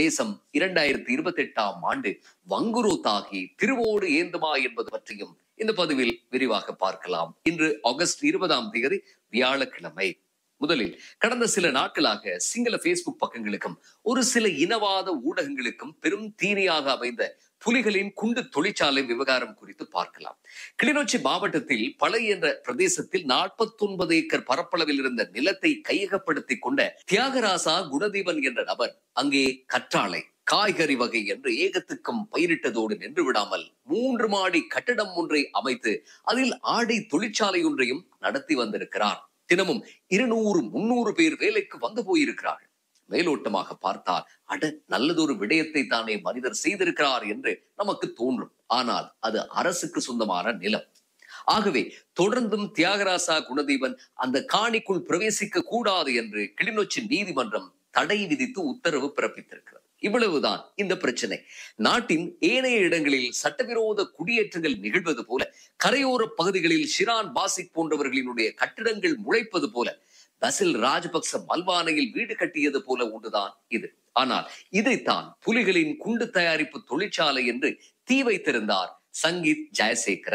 தேசம் இரண்டாயிரத்தி இருபத்தி எட்டாம் ஆண்டு வங்குரோத்தாகி திருவோடு ஏந்துமா என்பது பற்றியும் இந்த பதிவில் விரிவாக பார்க்கலாம் இன்று ஆகஸ்ட் இருபதாம் தேதி வியாழக்கிழமை முதலில் கடந்த சில நாட்களாக சிங்கள பேஸ்புக் பக்கங்களுக்கும் ஒரு சில இனவாத ஊடகங்களுக்கும் பெரும் தீனியாக அமைந்த புலிகளின் குண்டு தொழிற்சாலை விவகாரம் குறித்து பார்க்கலாம் கிளிநொச்சி மாவட்டத்தில் பழைய என்ற பிரதேசத்தில் நாற்பத்தி ஒன்பது ஏக்கர் பரப்பளவில் இருந்த நிலத்தை கையகப்படுத்திக் கொண்ட தியாகராசா குணதீபன் என்ற நபர் அங்கே கற்றாழை காய்கறி வகை என்று ஏகத்துக்கும் பயிரிட்டதோடு நின்று விடாமல் மூன்று மாடி கட்டடம் ஒன்றை அமைத்து அதில் ஆடை தொழிற்சாலை ஒன்றையும் நடத்தி வந்திருக்கிறார் தினமும் இருநூறு முன்னூறு பேர் வேலைக்கு வந்து போயிருக்கிறார்கள் மேலோட்டமாக பார்த்தால் அட நல்லதொரு விடயத்தை தானே மனிதர் செய்திருக்கிறார் என்று நமக்கு தோன்றும் ஆனால் அது அரசுக்கு சொந்தமான நிலம் ஆகவே தொடர்ந்தும் தியாகராசா குணதீபன் அந்த காணிக்குள் பிரவேசிக்க கூடாது என்று கிளிநொச்சி நீதிமன்றம் தடை விதித்து உத்தரவு பிறப்பித்திருக்கிறது இவ்வளவுதான் இந்த பிரச்சனை நாட்டின் ஏனைய இடங்களில் சட்டவிரோத குடியேற்றங்கள் நிகழ்வது போல கரையோர பகுதிகளில் ஷிரான் பாசிக் போன்றவர்களினுடைய கட்டிடங்கள் முளைப்பது போல பசில் ராஜபக்ச மல்வானையில் வீடு கட்டியது போல ஒன்றுதான் இது ஆனால் இதைத்தான் புலிகளின் குண்டு தயாரிப்பு தொழிற்சாலை என்று தீ வைத்திருந்தார் சங்கீத் ஜெயசேகர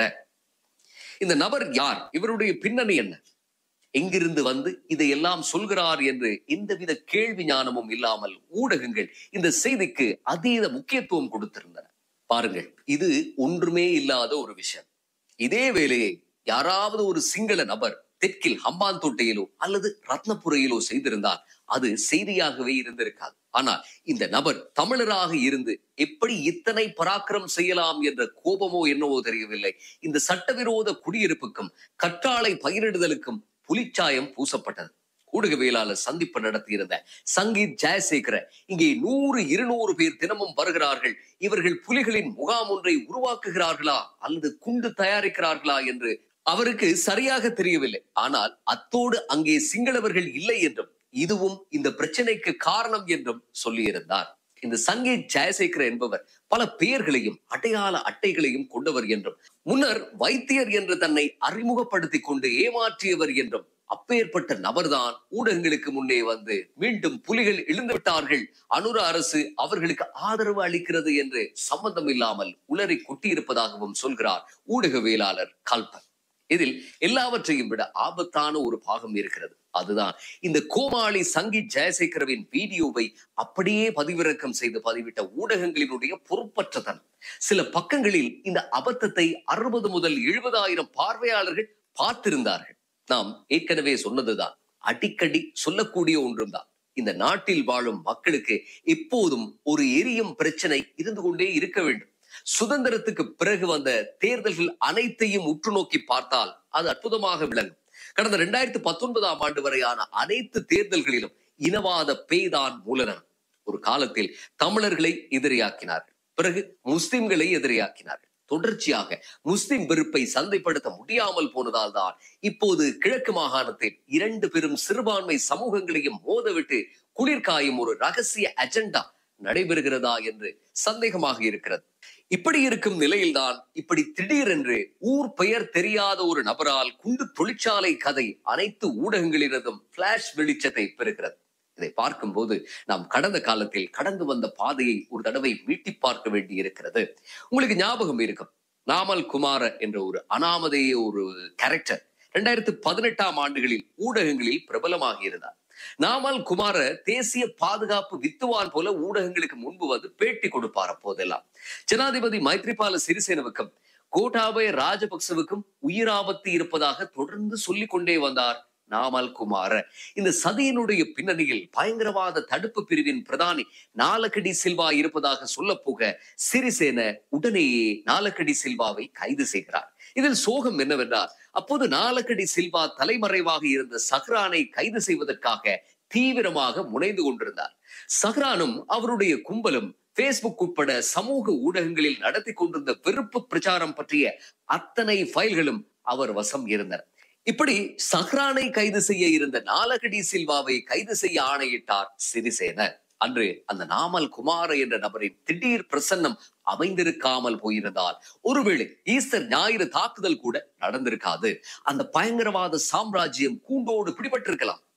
இந்த நபர் யார் இவருடைய பின்னணி என்ன எங்கிருந்து வந்து இதையெல்லாம் சொல்கிறார் என்று எந்தவித கேள்வி ஞானமும் இல்லாமல் ஊடகங்கள் இந்த செய்திக்கு அதீத முக்கியத்துவம் கொடுத்திருந்தன பாருங்கள் இது ஒன்றுமே இல்லாத ஒரு விஷயம் இதே வேலையை யாராவது ஒரு சிங்கள நபர் தெற்கில் ஹம்பாந்தோட்டையிலோ அல்லது ரத்னபுரையிலோ செய்திருந்தால் அது செய்தியாகவே இருந்திருக்காது ஆனால் இந்த நபர் தமிழராக இருந்து எப்படி இத்தனை பராக்கிரம் செய்யலாம் என்ற கோபமோ என்னவோ தெரியவில்லை இந்த சட்டவிரோத குடியிருப்புக்கும் கற்றாழை பயிரிடுதலுக்கும் புலிச்சாயம் பூசப்பட்டது ஊடகவியலாளர் சந்திப்பு நடத்தியிருந்த சங்கீத் ஜெயசேகர இங்கே நூறு இருநூறு பேர் தினமும் வருகிறார்கள் இவர்கள் புலிகளின் முகாம் ஒன்றை உருவாக்குகிறார்களா அல்லது குண்டு தயாரிக்கிறார்களா என்று அவருக்கு சரியாக தெரியவில்லை ஆனால் அத்தோடு அங்கே சிங்களவர்கள் இல்லை என்றும் இதுவும் இந்த பிரச்சனைக்கு காரணம் என்றும் சொல்லியிருந்தார் இந்த சங்கீத் ஜெயசேகர என்பவர் பல பெயர்களையும் அடையாள அட்டைகளையும் கொண்டவர் என்றும் முன்னர் வைத்தியர் என்று தன்னை அறிமுகப்படுத்திக் கொண்டு ஏமாற்றியவர் என்றும் அப்பேற்பட்ட நபர்தான் ஊடகங்களுக்கு முன்னே வந்து மீண்டும் புலிகள் எழுந்து விட்டார்கள் அனுர அரசு அவர்களுக்கு ஆதரவு அளிக்கிறது என்று சம்பந்தம் இல்லாமல் உளறி கொட்டியிருப்பதாகவும் சொல்கிறார் ஊடகவியலாளர் கல்பன் இதில் எல்லாவற்றையும் விட ஆபத்தான ஒரு பாகம் இருக்கிறது அதுதான் இந்த கோமாளி சங்கீத் ஜெயசேகரவின் வீடியோவை அப்படியே பதிவிறக்கம் செய்து பதிவிட்ட ஊடகங்களினுடைய பொறுப்பற்றதன் சில பக்கங்களில் இந்த அபத்தத்தை அறுபது முதல் எழுபதாயிரம் பார்வையாளர்கள் பார்த்திருந்தார்கள் நாம் ஏற்கனவே சொன்னதுதான் அடிக்கடி சொல்லக்கூடிய ஒன்றும் தான் இந்த நாட்டில் வாழும் மக்களுக்கு எப்போதும் ஒரு எரியும் பிரச்சனை இருந்து கொண்டே இருக்க வேண்டும் சுதந்திரத்துக்கு பிறகு வந்த தேர்தல்கள் அனைத்தையும் உற்று நோக்கி பார்த்தால் அது அற்புதமாக விளங்கும் கடந்த இரண்டாயிரத்தி பத்தொன்பதாம் ஆண்டு வரையான அனைத்து தேர்தல்களிலும் இனவாத பேய்தான் மூலனம் ஒரு காலத்தில் தமிழர்களை எதிரியாக்கினார்கள் பிறகு முஸ்லிம்களை எதிரியாக்கினார்கள் தொடர்ச்சியாக முஸ்லிம் வெறுப்பை சந்தைப்படுத்த முடியாமல் போனதால் தான் இப்போது கிழக்கு மாகாணத்தில் இரண்டு பெரும் சிறுபான்மை சமூகங்களையும் மோதவிட்டு குளிர்காயும் ஒரு ரகசிய அஜெண்டா நடைபெறுகிறதா என்று சந்தேகமாக இருக்கிறது இப்படி இருக்கும் நிலையில்தான் இப்படி திடீரென்று ஊர் பெயர் தெரியாத ஒரு நபரால் குண்டு தொழிற்சாலை கதை அனைத்து ஊடகங்களினதும் பிளாஷ் வெளிச்சத்தை பெறுகிறது இதை பார்க்கும்போது நாம் கடந்த காலத்தில் கடந்து வந்த பாதையை ஒரு தடவை மீட்டி பார்க்க வேண்டி இருக்கிறது உங்களுக்கு ஞாபகம் இருக்கும் நாமல் குமார என்ற ஒரு அனாமதேய ஒரு கேரக்டர் இரண்டாயிரத்தி பதினெட்டாம் ஆண்டுகளில் ஊடகங்களில் பிரபலமாக இருந்தார் நாமல் குமார தேசிய பாதுகாப்பு வித்துவான் போல ஊடகங்களுக்கு முன்பு வந்து பேட்டி கொடுப்பார் அப்போதெல்லாம் ஜனாதிபதி மைத்ரிபால சிறிசேனவுக்கும் கோட்டாபய ராஜபக்சவுக்கும் உயிராபத்து இருப்பதாக தொடர்ந்து சொல்லிக் கொண்டே வந்தார் நாமல் குமார இந்த சதியினுடைய பின்னணியில் பயங்கரவாத தடுப்பு பிரிவின் பிரதானி நாலக்கடி சில்வா இருப்பதாக சொல்ல போக சிறிசேன உடனேயே நாலக்கடி சில்வாவை கைது செய்கிறார் இதில் சோகம் என்னவென்றால் அப்போது நாலக்கடி சில்வா தலைமறைவாக இருந்த சஹ்ரானை கைது செய்வதற்காக தீவிரமாக முனைந்து கொண்டிருந்தார் சஹ்ரானும் அவருடைய கும்பலும் பேஸ்புக் உட்பட சமூக ஊடகங்களில் நடத்தி கொண்டிருந்த வெறுப்பு பிரச்சாரம் பற்றிய அத்தனை ஃபைல்களும் அவர் வசம் இருந்தன இப்படி சஹ்ரானை கைது செய்ய இருந்த நாலகடி சில்வாவை கைது செய்ய ஆணையிட்டார் சிறிசேன அன்று அந்த நாமல் குமார என்ற நபரின் திடீர் பிரசன்னம் அமைந்திருக்காமல் போயிருந்தால் ஒருவேளை ஈஸ்டர் ஞாயிறு தாக்குதல் கூட நடந்திருக்காது அந்த பயங்கரவாத சாம்ராஜ்யம் கூண்டோடு பிடிபட்டிருக்கலாம்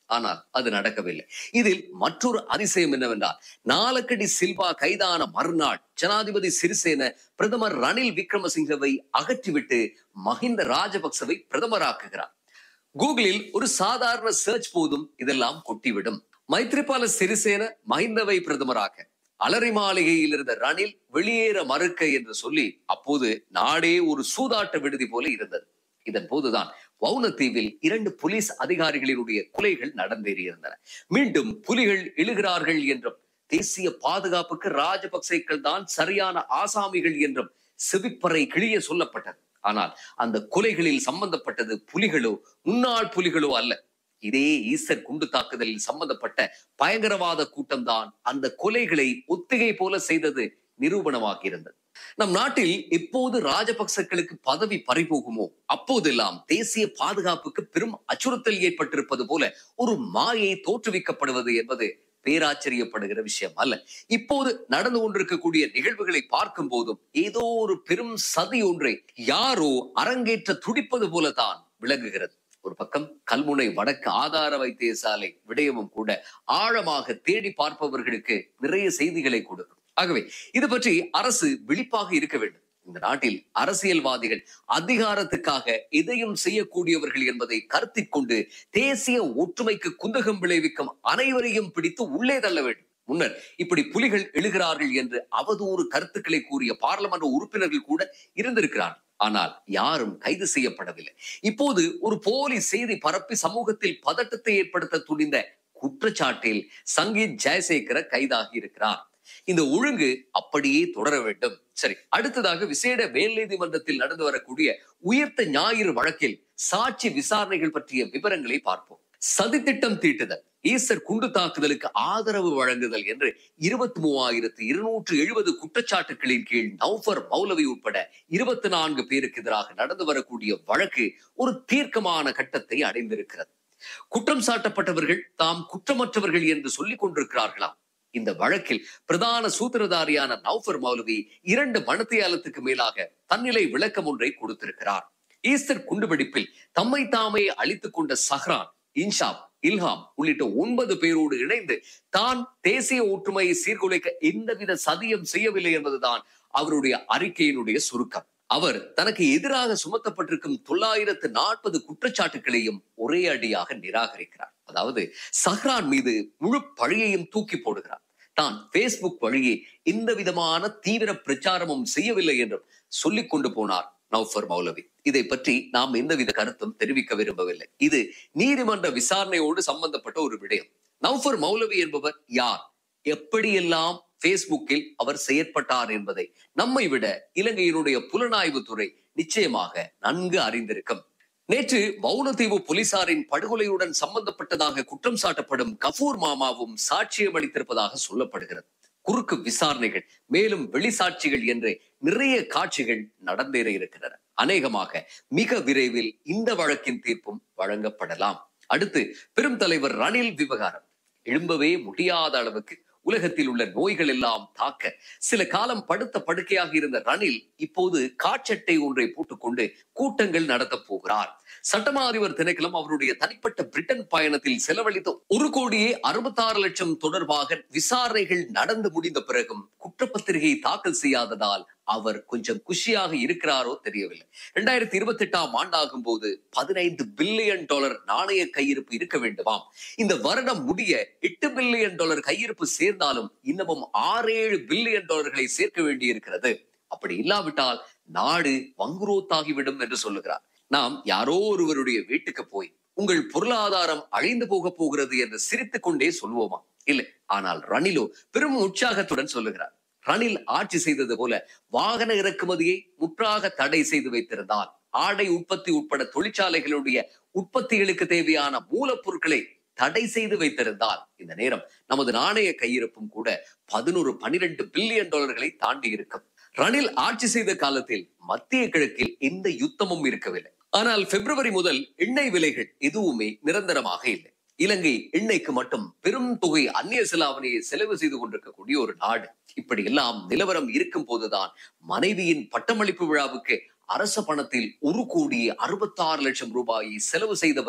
ஆனால் அது நடக்கவில்லை இதில் மற்றொரு அதிசயம் என்னவென்றால் நாலக்கடி சில்வா கைதான மறுநாள் ஜனாதிபதி சிறிசேன பிரதமர் ரணில் விக்ரமசிங்கவை அகற்றிவிட்டு மஹிந்த ராஜபக்சவை பிரதமராக்குகிறார் கூகுளில் ஒரு சாதாரண சர்ச் போதும் இதெல்லாம் கொட்டிவிடும் மைத்ரிபால சிறிசேன மஹிந்தவை பிரதமராக்க அலரி மாளிகையில் இருந்த ரணில் வெளியேற மறுக்க என்று சொல்லி அப்போது நாடே ஒரு சூதாட்ட விடுதி போல இருந்தது இதன் போதுதான் வவுனத்தீவில் இரண்டு போலீஸ் அதிகாரிகளினுடைய கொலைகள் நடந்தேறியிருந்தன மீண்டும் புலிகள் எழுகிறார்கள் என்றும் தேசிய பாதுகாப்புக்கு ராஜபக்சேக்கள் தான் சரியான ஆசாமிகள் என்றும் செவிப்பறை கிழிய சொல்லப்பட்டது ஆனால் அந்த கொலைகளில் சம்பந்தப்பட்டது புலிகளோ முன்னாள் புலிகளோ அல்ல இதே ஈஸ்டர் குண்டு தாக்குதலில் சம்பந்தப்பட்ட பயங்கரவாத கூட்டம்தான் அந்த கொலைகளை ஒத்திகை போல செய்தது நிரூபணமாக இருந்தது நம் நாட்டில் எப்போது ராஜபக்சக்களுக்கு பதவி பறிபோகுமோ அப்போதெல்லாம் தேசிய பாதுகாப்புக்கு பெரும் அச்சுறுத்தல் ஏற்பட்டிருப்பது போல ஒரு மாயை தோற்றுவிக்கப்படுவது என்பது பேராச்சரியப்படுகிற விஷயம் அல்ல இப்போது நடந்து கொண்டிருக்கக்கூடிய நிகழ்வுகளை பார்க்கும் போதும் ஏதோ ஒரு பெரும் சதி ஒன்றை யாரோ அரங்கேற்ற துடிப்பது போலதான் விளங்குகிறது ஒரு பக்கம் கல்முனை வடக்கு ஆதார வைத்தியசாலை விடயமும் கூட ஆழமாக தேடி பார்ப்பவர்களுக்கு நிறைய செய்திகளை கொடுக்கும் ஆகவே இது பற்றி அரசு விழிப்பாக இருக்க வேண்டும் இந்த நாட்டில் அரசியல்வாதிகள் அதிகாரத்துக்காக எதையும் செய்யக்கூடியவர்கள் என்பதை கருத்தில் கொண்டு தேசிய ஒற்றுமைக்கு குந்தகம் விளைவிக்கும் அனைவரையும் பிடித்து உள்ளே தள்ள வேண்டும் முன்னர் இப்படி புலிகள் எழுகிறார்கள் என்று அவதூறு கருத்துக்களை கூறிய பாராளுமன்ற உறுப்பினர்கள் கூட இருந்திருக்கிறார்கள் ஆனால் யாரும் கைது செய்யப்படவில்லை இப்போது ஒரு போலி செய்தி பரப்பி சமூகத்தில் பதட்டத்தை ஏற்படுத்த துணிந்த குற்றச்சாட்டில் சங்கீத் ஜெயசேகர கைதாகி இருக்கிறார் இந்த ஒழுங்கு அப்படியே தொடர வேண்டும் சரி அடுத்ததாக விசேட மேல் நீதிமன்றத்தில் நடந்து வரக்கூடிய உயர்த்த ஞாயிறு வழக்கில் சாட்சி விசாரணைகள் பற்றிய விவரங்களை பார்ப்போம் சதித்திட்டம் தீட்டுதல் ஈஸ்டர் குண்டு தாக்குதலுக்கு ஆதரவு வழங்குதல் என்று இருபத்தி மூவாயிரத்து இருநூற்று எழுபது குற்றச்சாட்டுகளின் கீழ் நௌஃபர் மௌலவி உட்பட இருபத்தி நான்கு பேருக்கு எதிராக நடந்து வரக்கூடிய வழக்கு ஒரு தீர்க்கமான கட்டத்தை அடைந்திருக்கிறது குற்றம் சாட்டப்பட்டவர்கள் தாம் குற்றமற்றவர்கள் என்று சொல்லிக் கொண்டிருக்கிறார்களாம் இந்த வழக்கில் பிரதான சூத்திரதாரியான நௌஃபர் மௌலவி இரண்டு மணத்தியாலத்துக்கு மேலாக தன்னிலை விளக்கம் ஒன்றை கொடுத்திருக்கிறார் ஈஸ்டர் குண்டுவெடிப்பில் தம்மை தாமே அழித்துக் கொண்ட சஹ்ரான் இன்ஷாப் இல்ஹாம் உள்ளிட்ட ஒன்பது பேரோடு இணைந்து தான் தேசிய ஒற்றுமையை சீர்குலைக்க எந்தவித சதியம் செய்யவில்லை என்பதுதான் அவருடைய அறிக்கையினுடைய சுருக்கம் அவர் தனக்கு எதிராக சுமத்தப்பட்டிருக்கும் தொள்ளாயிரத்து நாற்பது குற்றச்சாட்டுகளையும் ஒரே அடியாக நிராகரிக்கிறார் அதாவது சஹ்ரான் மீது முழு பழியையும் தூக்கி போடுகிறார் தான் பேஸ்புக் வழியே எந்த விதமான தீவிர பிரச்சாரமும் செய்யவில்லை என்றும் சொல்லிக் கொண்டு போனார் நௌஃபர் மௌலவி இதை பற்றி நாம் எந்தவித கருத்தும் தெரிவிக்க விரும்பவில்லை இது நீதிமன்ற விசாரணையோடு சம்பந்தப்பட்ட ஒரு விடயம் நௌஃபர் மௌலவி என்பவர் யார் எப்படியெல்லாம் பேஸ்புக்கில் அவர் செயற்பட்டார் என்பதை நம்மை விட இலங்கையினுடைய புலனாய்வு துறை நிச்சயமாக நன்கு அறிந்திருக்கும் நேற்று வவுனதீவு போலீசாரின் படுகொலையுடன் சம்பந்தப்பட்டதாக குற்றம் சாட்டப்படும் கபூர் மாமாவும் சாட்சியம் அளித்திருப்பதாக சொல்லப்படுகிறது குறுக்கு விசாரணைகள் மேலும் வெளிசாட்சிகள் என்று நிறைய காட்சிகள் நடந்தேற இருக்கின்றன அநேகமாக மிக விரைவில் இந்த வழக்கின் தீர்ப்பும் வழங்கப்படலாம் அடுத்து பெரும் தலைவர் ரணில் விவகாரம் எழும்பவே முடியாத அளவுக்கு உலகத்தில் உள்ள நோய்கள் எல்லாம் தாக்க சில காலம் படுத்த படுக்கையாக இருந்த ரணில் இப்போது காட்சட்டை ஒன்றை போட்டுக்கொண்டு கூட்டங்கள் நடத்த போகிறார் சட்டமா அதிபர் திணைக்களம் அவருடைய தனிப்பட்ட பிரிட்டன் பயணத்தில் செலவழித்த ஒரு கோடியே அறுபத்தாறு லட்சம் தொடர்பாக விசாரணைகள் நடந்து முடிந்த பிறகும் குற்றப்பத்திரிகை தாக்கல் செய்யாததால் அவர் கொஞ்சம் குஷியாக இருக்கிறாரோ தெரியவில்லை இரண்டாயிரத்தி இருபத்தி எட்டாம் ஆண்டாகும் போது பதினைந்து பில்லியன் டாலர் நாணய கையிருப்பு இருக்க வேண்டுமாம் இந்த வருடம் முடிய எட்டு பில்லியன் டாலர் கையிருப்பு சேர்ந்தாலும் இன்னமும் ஆறு ஏழு பில்லியன் டாலர்களை சேர்க்க வேண்டியிருக்கிறது அப்படி இல்லாவிட்டால் நாடு வங்குரோத்தாகிவிடும் என்று சொல்லுகிறார் நாம் யாரோ ஒருவருடைய வீட்டுக்கு போய் உங்கள் பொருளாதாரம் அழிந்து போக போகிறது என்று சிரித்துக் கொண்டே சொல்வோமா இல்லை ஆனால் ரணிலோ பெரும் உற்சாகத்துடன் சொல்லுகிறார் ரணில் ஆட்சி செய்தது போல வாகன இறக்குமதியை முற்றாக தடை செய்து வைத்திருந்தால் ஆடை உற்பத்தி உட்பட தொழிற்சாலைகளுடைய உற்பத்திகளுக்கு தேவையான மூலப்பொருட்களை தடை செய்து வைத்திருந்தால் இந்த நேரம் நமது நாணய கையிருப்பும் கூட பதினோரு பனிரெண்டு பில்லியன் டாலர்களை தாண்டி இருக்கும் ரணில் ஆட்சி செய்த காலத்தில் மத்திய கிழக்கில் எந்த யுத்தமும் இருக்கவில்லை ஆனால் பிப்ரவரி முதல் எண்ணெய் விலைகள் எதுவுமே நிரந்தரமாக இல்லை இலங்கை எண்ணெய்க்கு மட்டும் பெரும் தொகை அந்நிய செலாவணியை செலவு செய்து கொண்டிருக்கக்கூடிய ஒரு நாடு இப்படி எல்லாம் நிலவரம் இருக்கும் போதுதான் மனைவியின் பட்டமளிப்பு விழாவுக்கு அரச பணத்தில் ஒரு கோடி அறுபத்தாறு லட்சம் ரூபாயை செலவு செய்தவரும்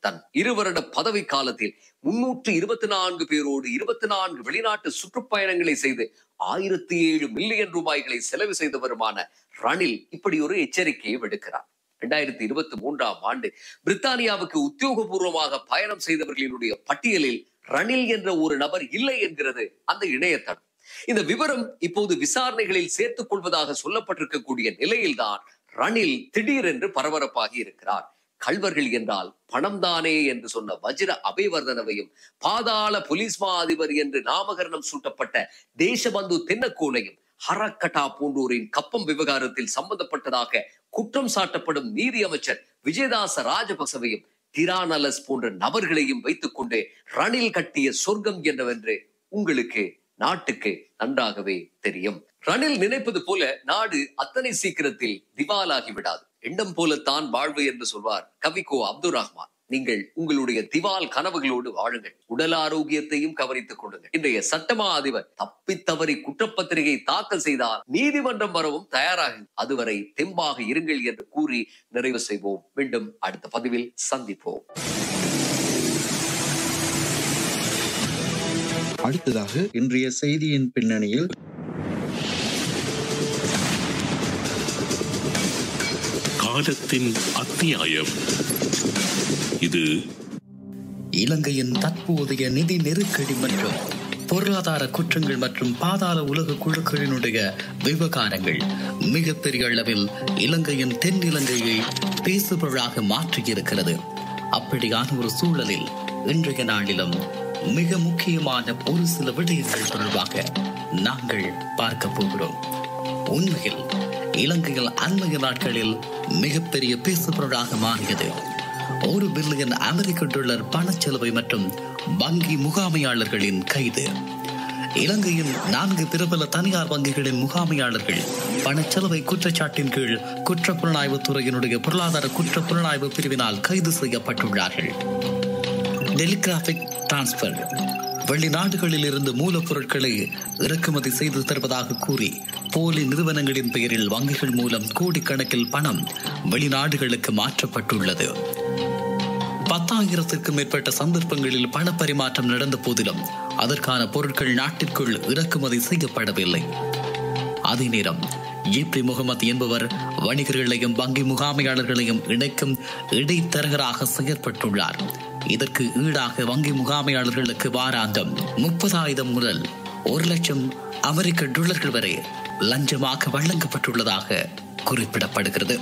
தன் இரு வருட பதவி காலத்தில் முன்னூற்று இருபத்தி நான்கு பேரோடு இருபத்தி நான்கு வெளிநாட்டு சுற்றுப்பயணங்களை செய்து ஆயிரத்தி ஏழு மில்லியன் ரூபாய்களை செலவு செய்தவருமான ரணில் இப்படி ஒரு எச்சரிக்கையை விடுக்கிறார் இரண்டாயிரத்தி இருபத்தி மூன்றாம் ஆண்டு பிரித்தானியாவுக்கு உத்தியோகபூர்வமாக பயணம் செய்தவர்களினுடைய பட்டியலில் ரணில் என்ற ஒரு நபர் இல்லை என்கிறது அந்த இணையதளம் இந்த விவரம் இப்போது விசாரணைகளில் சேர்த்துக் கொள்வதாக சொல்லப்பட்டிருக்கக்கூடிய நிலையில்தான் ரணில் திடீரென்று பரபரப்பாகி இருக்கிறார் கல்வர்கள் என்றால் பணம் தானே என்று சொன்ன வஜ்ர அபேவர்தனவையும் பாதாள போலீஸ் மா அதிபர் என்று நாமகரணம் சூட்டப்பட்ட தேசபந்து தென்னக்கோனையும் ஹரக்கட்டா போன்றோரின் கப்பம் விவகாரத்தில் சம்பந்தப்பட்டதாக குற்றம் சாட்டப்படும் நீதி அமைச்சர் விஜயதாச ராஜபக்சவையும் டிரானலஸ் போன்ற நபர்களையும் வைத்துக் கொண்டு ரணில் கட்டிய சொர்க்கம் என்னவென்று உங்களுக்கு நாட்டுக்கு நன்றாகவே தெரியும் ரணில் நினைப்பது போல நாடு அத்தனை சீக்கிரத்தில் திவாலாகி விடாது எண்ணம் போலத்தான் வாழ்வு என்று சொல்வார் கவிக்கோ அப்துல் ரஹ்மான் நீங்கள் உங்களுடைய திவால் கனவுகளோடு வாழுங்கள் உடல் ஆரோக்கியத்தையும் கவனித்துக் கொள்ளுங்கள் இன்றைய சட்டமா அதிபர் தப்பி தவறி குற்றப்பத்திரிகை தாக்கல் செய்தால் நீதிமன்றம் வரவும் தயாராக அதுவரை தெம்பாக இருங்கள் என்று கூறி நிறைவு செய்வோம் மீண்டும் அடுத்த பதிவில் சந்திப்போம் அடுத்ததாக இன்றைய செய்தியின் பின்னணியில் காலத்தின் அத்தியாயம் இது இலங்கையின் தற்போதைய நிதி நெருக்கடி மற்றும் பொருளாதார குற்றங்கள் மற்றும் பாதாள உலக குழுக்களினுடைய விவகாரங்கள் மிகப்பெரிய அளவில் இலங்கையின் தென் இலங்கையை பேசுபொருளாக மாற்றியிருக்கிறது அப்படியான ஒரு சூழலில் இன்றைய நாளிலும் மிக முக்கியமான ஒரு சில விடயங்கள் தொடர்பாக நாங்கள் பார்க்க போகிறோம் உண்மையில் இலங்கையில் அண்மைய நாட்களில் மிகப்பெரிய பேசுபொருளாக மாறியது ஒரு பில்லியன் அமெரிக்க டாலர் பணச்செலவை மற்றும் வங்கி முகாமையாளர்களின் கைது இலங்கையின் நான்கு பிரபல தனியார் வங்கிகளின் முகாமையாளர்கள் பணச்செலவை குற்றச்சாட்டின் கீழ் குற்ற புலனாய்வு துறையினுடைய பொருளாதார குற்ற புலனாய்வு பிரிவினால் கைது செய்யப்பட்டுள்ளார்கள் டெலிகிராபிக் டிரான்ஸ்பர் வெளிநாடுகளில் இருந்து மூலப்பொருட்களை இறக்குமதி செய்து தருவதாக கூறி போலி நிறுவனங்களின் பெயரில் வங்கிகள் மூலம் கோடிக்கணக்கில் பணம் வெளிநாடுகளுக்கு மாற்றப்பட்டுள்ளது பத்தாயிரத்திற்கும் மேற்பட்ட சந்தர்ப்பங்களில் பண பரிமாற்றம் நடந்த போதிலும் அதற்கான பொருட்கள் நாட்டிற்குள் இறக்குமதி செய்யப்படவில்லை அதே நேரம் ஜிப்ரி முகமது என்பவர் வணிகர்களையும் வங்கி முகாமையாளர்களையும் இணைக்கும் இடைத்தரகராக செயற்பட்டுள்ளார் இதற்கு ஈடாக வங்கி முகாமையாளர்களுக்கு வாராந்தம் முப்பதாயிரம் முதல் ஒரு லட்சம் அமெரிக்க டாலர்கள் வரை லஞ்சமாக வழங்கப்பட்டுள்ளதாக குறிப்பிடப்படுகிறது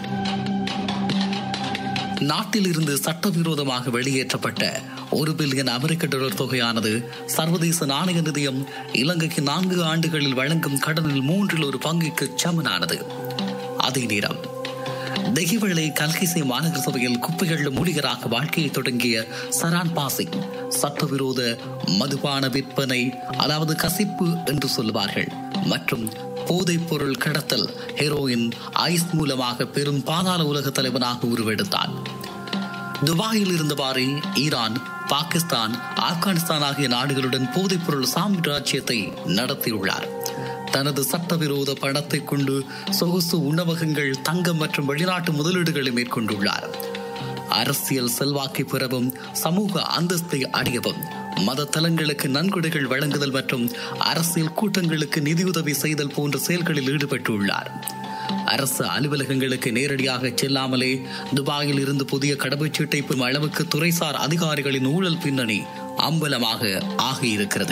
நாட்டில் இருந்து சட்டவிரோதமாக வெளியேற்றப்பட்ட ஒரு பில்லியன் அமெரிக்க டாலர் தொகையானது சர்வதேச நாணய நிதியம் இலங்கைக்கு நான்கு ஆண்டுகளில் வழங்கும் கடனில் மூன்றில் ஒரு பங்குக்கு சமனானது அதே நேரம் தெகிவளை கல்கிசை மாநகர சபையில் குப்பைகள் மூலிகராக வாழ்க்கையை தொடங்கிய சரான் பாசிங் சட்டவிரோத மதுபான விற்பனை அதாவது கசிப்பு என்று சொல்லுவார்கள் மற்றும் போதைப் பொருள் கடத்தல் ஹெரோயின் ஐஸ் மூலமாக பெரும் பாதாள உலக தலைவனாக உருவெடுத்தான் துபாயில் இருந்தவாறே ஈரான் பாகிஸ்தான் ஆப்கானிஸ்தான் ஆகிய நாடுகளுடன் போதைப் பொருள் சாம்ராஜ்யத்தை நடத்தியுள்ளார் தனது சட்டவிரோத பணத்தை கொண்டு சொகுசு உணவகங்கள் தங்கம் மற்றும் வெளிநாட்டு முதலீடுகளை மேற்கொண்டுள்ளார் அரசியல் செல்வாக்கை பெறவும் சமூக அந்தஸ்தை அடையவும் மத தலங்களுக்கு நன்கொடைகள் வழங்குதல் மற்றும் அரசியல் கூட்டங்களுக்கு நிதியுதவி செய்தல் போன்ற செயல்களில் ஈடுபட்டுள்ளார் அரசு அலுவலகங்களுக்கு நேரடியாக செல்லாமலே துபாயில் இருந்து புதிய கடவுச்சீட்டை பெறும் அளவுக்கு துறைசார் அதிகாரிகளின் ஊழல் பின்னணி அம்பலமாக ஆகியிருக்கிறது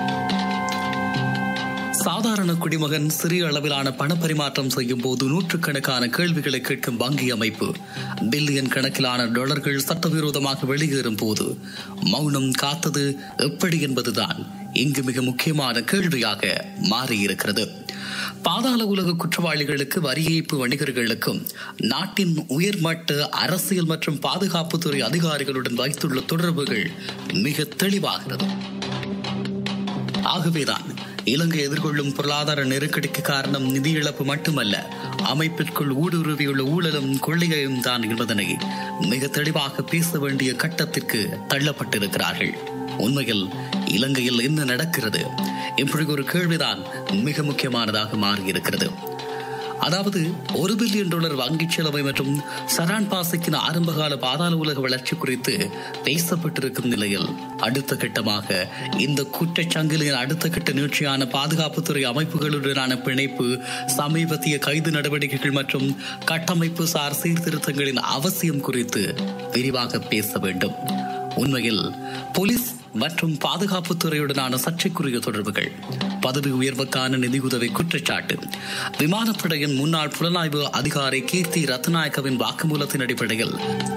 சாதாரண குடிமகன் சிறிய அளவிலான பணப்பரிமாற்றம் செய்யும் போது நூற்றுக்கணக்கான கேள்விகளை கேட்கும் வங்கி அமைப்பு பில்லியன் கணக்கிலான டாலர்கள் சட்டவிரோதமாக வெளியேறும் போது மௌனம் காத்தது எப்படி என்பதுதான் இங்கு மிக முக்கியமான கேள்வியாக மாறியிருக்கிறது பாதாள உலக குற்றவாளிகளுக்கு வரி ஏய்ப்பு வணிகர்களுக்கும் நாட்டின் உயர்மட்ட அரசியல் மற்றும் பாதுகாப்புத்துறை அதிகாரிகளுடன் வைத்துள்ள தொடர்புகள் மிக தெளிவாகிறது ஆகவேதான் இலங்கை எதிர்கொள்ளும் பொருளாதார நெருக்கடிக்கு காரணம் நிதி இழப்பு மட்டுமல்ல அமைப்பிற்குள் ஊடுருவியுள்ள ஊழலும் கொள்ளையும் தான் என்பதனை மிக தெளிவாக பேச வேண்டிய கட்டத்திற்கு தள்ளப்பட்டிருக்கிறார்கள் உண்மையில் இலங்கையில் என்ன நடக்கிறது இப்படி ஒரு கேள்விதான் மிக முக்கியமானதாக மாறியிருக்கிறது அதாவது ஒரு பில்லியன் டாலர் வங்கிச் செலவை மற்றும் சரான் பாசிக்கின் ஆரம்பகால பாதாள உலக வளர்ச்சி குறித்து பேசப்பட்டிருக்கும் நிலையில் அடுத்த கட்டமாக இந்த குற்றச்சங்கிலியின் அடுத்த கட்ட நீட்சியான பாதுகாப்புத்துறை அமைப்புகளுடனான பிணைப்பு சமீபத்திய கைது நடவடிக்கைகள் மற்றும் கட்டமைப்பு சார் சீர்திருத்தங்களின் அவசியம் குறித்து விரிவாக பேச வேண்டும் உண்மையில் போலீஸ் மற்றும் பாதுகாப்பு துறையுடனான சர்ச்சைக்குரிய தொடர்புகள் பதவி உயர்வுக்கான நிதியுதவி குற்றச்சாட்டு விமானப்படையின் முன்னாள் புலனாய்வு அதிகாரி கீர்த்தி ரத்நாயக்கவின் வாக்குமூலத்தின் அடிப்படையில்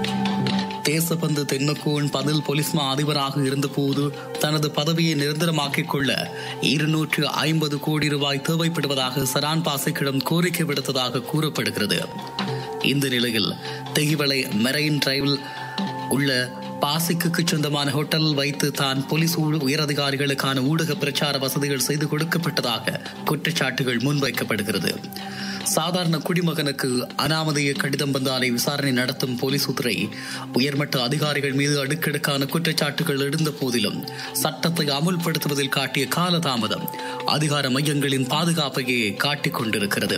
தேசபந்து தென்னக்கோன் பதில் போலீஸ் மா அதிபராக இருந்தபோது தனது பதவியை நிரந்தரமாக்கிக் கொள்ள இருநூற்று ஐம்பது கோடி ரூபாய் தேவைப்படுவதாக சரான் பாசிக்கிடம் கோரிக்கை விடுத்ததாக கூறப்படுகிறது இந்த நிலையில் தெகிவளை மெரைன் டிரைவில் உள்ள பாசிக்கு சொந்தமான ஹோட்டல் வைத்து தான் போலீஸ் உயரதிகாரிகளுக்கான ஊடக பிரச்சார வசதிகள் செய்து கொடுக்கப்பட்டதாக குற்றச்சாட்டுகள் முன்வைக்கப்படுகிறது சாதாரண குடிமகனுக்கு அனாமதேய கடிதம் வந்தாலே விசாரணை நடத்தும் போலீஸ் துறை உயர்மட்ட அதிகாரிகள் மீது அடுக்கடுக்கான குற்றச்சாட்டுகள் எழுந்த போதிலும் சட்டத்தை அமுல்படுத்துவதில் காட்டிய காலதாமதம் அதிகார மையங்களின் பாதுகாப்பையே காட்டிக் கொண்டிருக்கிறது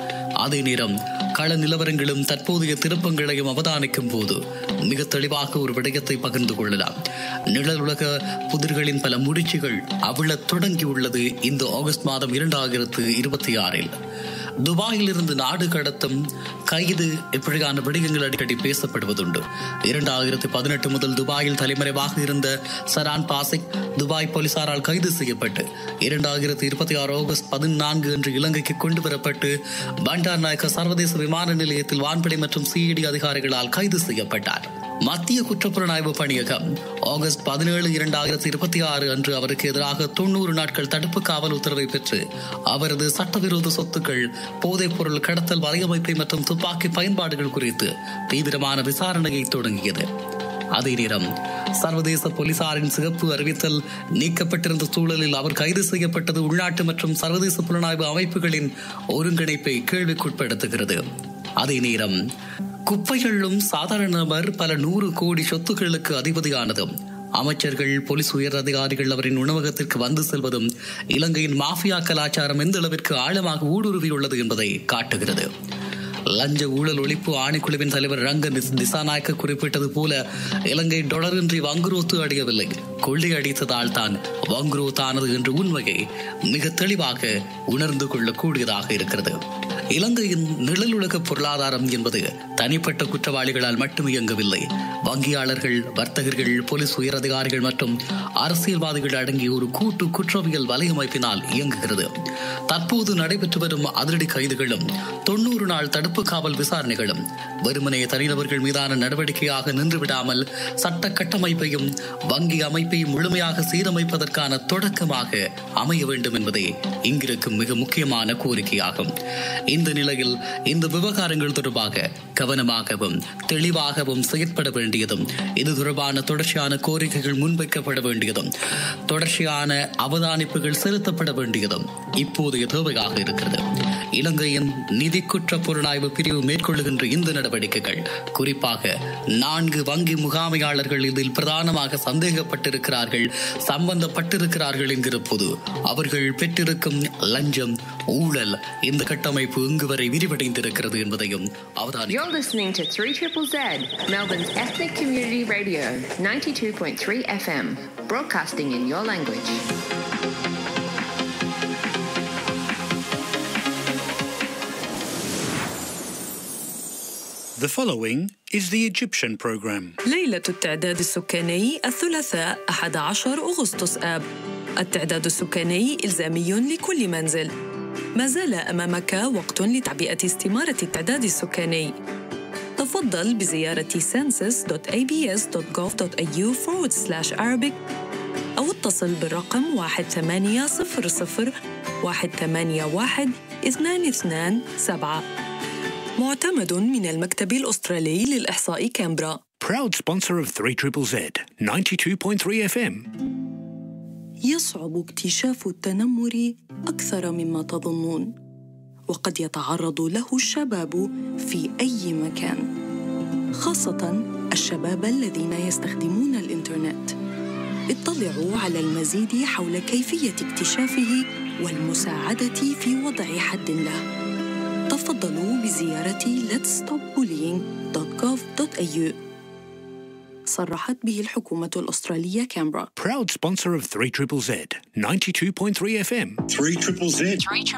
அதே நேரம் கள நிலவரங்களும் தற்போதைய திருப்பங்களையும் அவதானிக்கும் போது மிக தெளிவாக ஒரு விடயத்தை பகிர்ந்து கொள்ளலாம் நிழல் உலக புதிர்களின் பல முடிச்சுகள் அவிழத் தொடங்கியுள்ளது இந்த ஆகஸ்ட் மாதம் இரண்டாயிரத்து இருபத்தி ஆறில் துபாயில் இருந்து நாடு கடத்தும் கைது இப்படியான விடயங்கள் அடிக்கடி பேசப்படுவதுண்டு இரண்டாயிரத்தி பதினெட்டு முதல் துபாயில் தலைமறைவாக இருந்த சரான் பாசிக் துபாய் போலீசாரால் கைது செய்யப்பட்டு இரண்டாயிரத்தி இருபத்தி ஆறு ஆகஸ்ட் பதினான்கு அன்று இலங்கைக்கு கொண்டு வரப்பட்டு பண்டார் நாயக்க சர்வதேச விமான நிலையத்தில் வான்படை மற்றும் சிஇடி அதிகாரிகளால் கைது செய்யப்பட்டார் மத்திய குற்றப்புலனாய்வு பணியகம் ஆகஸ்ட் பதினேழு இரண்டாயிரத்தி இருபத்தி ஆறு அன்று அவருக்கு எதிராக தொண்ணூறு நாட்கள் தடுப்பு காவல் உத்தரவை பெற்று அவரது சட்டவிரோத சொத்துக்கள் போதைப் பொருள் கடத்தல் வலையமைப்பை மற்றும் துப்பாக்கி பயன்பாடுகள் குறித்து தீவிரமான விசாரணையை தொடங்கியது அதே நேரம் சர்வதேச போலீசாரின் சிகப்பு அறிவித்தல் நீக்கப்பட்டிருந்த சூழலில் அவர் கைது செய்யப்பட்டது உள்நாட்டு மற்றும் சர்வதேச புலனாய்வு அமைப்புகளின் ஒருங்கிணைப்பை கேள்விக்குட்படுத்துகிறது அதே நேரம் குப்பைகளிலும் சாதாரண நபர் பல நூறு கோடி சொத்துக்களுக்கு அதிபதியானதும் அமைச்சர்கள் போலீஸ் உயர் அதிகாரிகள் அவரின் உணவகத்திற்கு வந்து செல்வதும் இலங்கையின் மாஃபியா கலாச்சாரம் எந்த அளவிற்கு ஆழமாக ஊடுருவியுள்ளது என்பதை காட்டுகிறது லஞ்ச ஊழல் ஒழிப்பு ஆணைக்குழுவின் தலைவர் ரங்க திசாநாயக்க குறிப்பிட்டது போல இலங்கை தொடரின்றி வங்குரோத்து அடையவில்லை கொள்ளை அடித்ததால் தான் வங்குரோத்தானது என்ற உண்மையை மிக தெளிவாக உணர்ந்து கொள்ளக்கூடியதாக இருக்கிறது இலங்கையின் நிழலுலக பொருளாதாரம் என்பது தனிப்பட்ட குற்றவாளிகளால் மட்டும் இயங்கவில்லை வங்கியாளர்கள் வர்த்தகர்கள் போலீஸ் உயரதிகாரிகள் மற்றும் அரசியல்வாதிகள் அடங்கிய ஒரு கூட்டு குற்றவியல் வலையமைப்பினால் இயங்குகிறது தற்போது நடைபெற்று வரும் அதிரடி கைதுகளும் தொன்னூறு நாள் தடுப்பு காவல் விசாரணைகளும் வெறுமனே தனிநபர்கள் மீதான நடவடிக்கையாக நின்றுவிடாமல் சட்ட கட்டமைப்பையும் வங்கி அமைப்பையும் முழுமையாக சீரமைப்பதற்கான தொடக்கமாக அமைய வேண்டும் என்பதே இங்கிருக்கும் மிக முக்கியமான கோரிக்கையாகும் இந்த நிலையில் இந்த விவகாரங்கள் தொடர்பாக கவனமாகவும் தெளிவாகவும் செயற்பட வேண்டியதும் இது தொடர்பான தொடர்ச்சியான கோரிக்கைகள் முன்வைக்கப்பட வேண்டியதும் தொடர்ச்சியான அவதானிப்புகள் செலுத்தப்பட வேண்டியதும் இப்போதைய தேவையாக இருக்கிறது இலங்கையின் நிதி குற்ற புலனாய்வு பிரிவு மேற்கொள்ளுகின்ற இந்த நடவடிக்கைகள் குறிப்பாக நான்கு வங்கி முகாமையாளர்கள் இதில் பிரதானமாக சந்தேகப்பட்டிருக்கிறார்கள் சம்பந்தப்பட்டிருக்கிறார்கள் என்கிற போது அவர்கள் பெற்றிருக்கும் லஞ்சம் ஊழல் இந்த கட்டமைப்பு இங்கு வரை விரிவடைந்திருக்கிறது என்பதையும் அவதானி You're listening to 3 Triple Z, Melbourne's ethnic community radio, 92.3 FM, broadcasting in your language. The following is the Egyptian program. ليلة التعداد السكاني الثلاثاء 11 أغسطس آب التعداد السكاني إلزامي لكل منزل ما زال أمامك وقت لتعبئة استمارة التعداد السكاني تفضل بزيارة census.abs.gov.au forward slash Arabic أو اتصل بالرقم 1800 181 227 معتمد من المكتب الأسترالي للإحصاء كامبرا Proud sponsor of 3 Triple Z, 92.3 FM. يصعب اكتشاف التنمر أكثر مما تظنون وقد يتعرض له الشباب في أي مكان خاصة الشباب الذين يستخدمون الإنترنت اطلعوا على المزيد حول كيفية اكتشافه والمساعدة في وضع حد له تفضلوا بزيارة letstopbullying.gov.au صرحت به الحكومة الأسترالية كامبرا Proud sponsor of 3 Triple Z, 92.3 FM. 3 Triple Z.